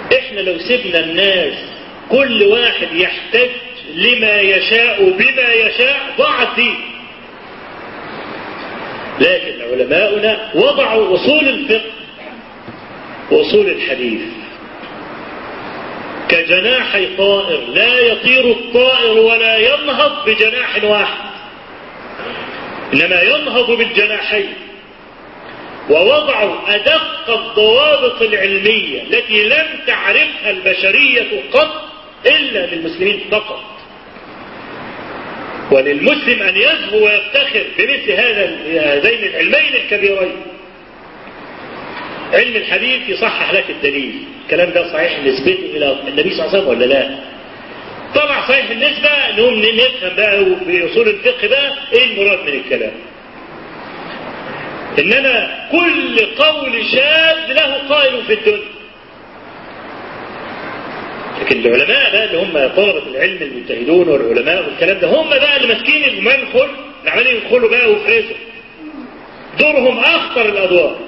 احنا لو سيبنا الناس كل واحد يحتج لما يشاء بما يشاء ضاع الدين لكن علماؤنا وضعوا اصول الفقه واصول الحديث كجناحي طائر لا يطير الطائر ولا ينهض بجناح واحد انما ينهض بالجناحين ووضعوا ادق الضوابط العلميه التي لم تعرفها البشريه قط الا للمسلمين فقط وللمسلم ان يزهو ويفتخر بمثل هذا هذين العلمين الكبيرين علم الحديث يصحح لك الدليل الكلام ده صحيح نسبته الى النبي صلى الله عليه وسلم ولا لا طبعا صحيح النسبة نقوم نفهم بقى في اصول الفقه بقى ايه المراد من الكلام انما كل قول شاذ له قائل في الدنيا لكن العلماء بقى اللي هم طلبة العلم المجتهدون والعلماء والكلام ده هم بقى اللي ماسكين المنخل اللي عمالين يدخلوا بقى ويفرزوا دورهم اخطر الادوار